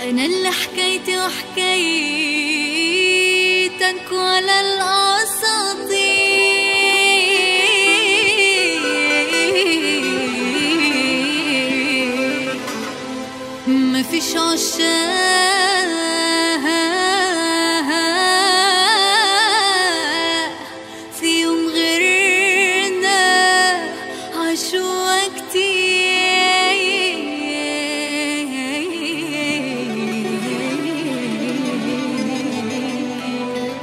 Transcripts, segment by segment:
أنا اللي حكيتي وحكيتك ولا الأساطير ما فيش عشاق في يوم غيرنا عاشوا كتير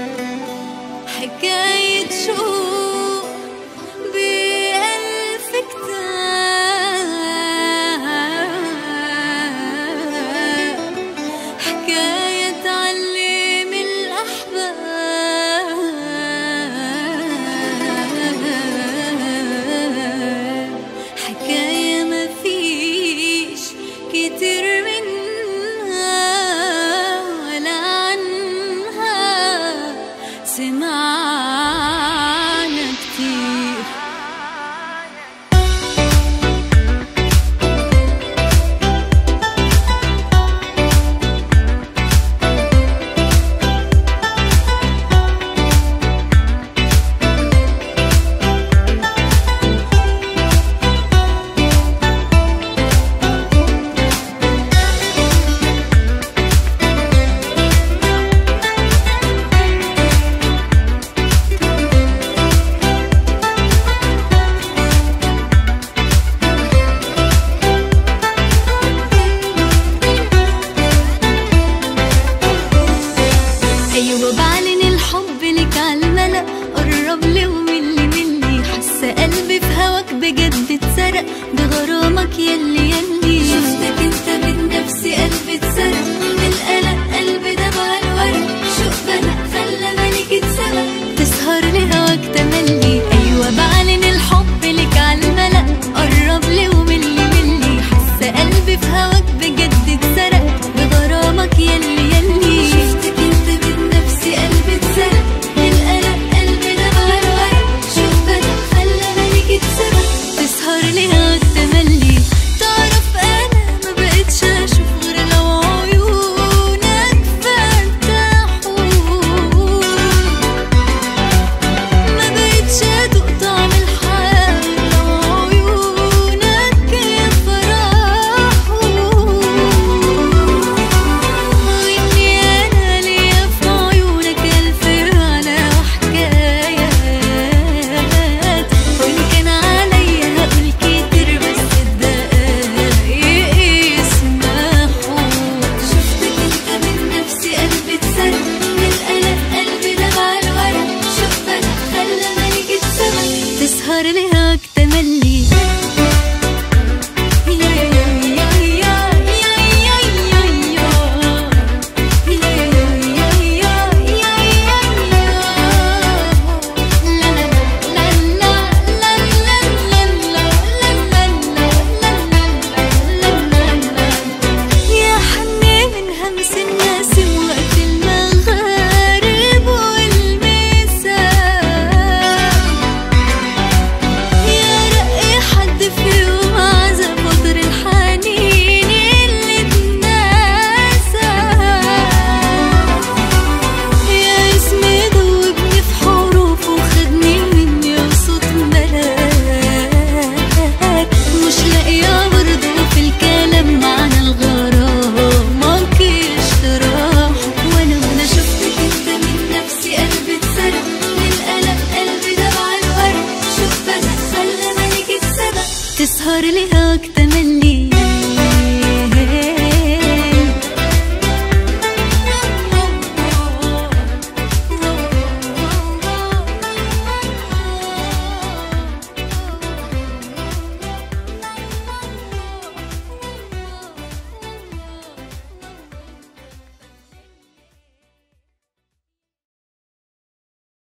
حكاية شوق بألف كتاب حكاية تعلم الأحباب حكاية ما فيش كتير منها ولا عنها سمعنا كتير أيوة بعلن الحب لك عالملأ قرب لي وملي ملي حاسة قلبي في هواك بجد اتسرق بغرامك يلي يلي شفتك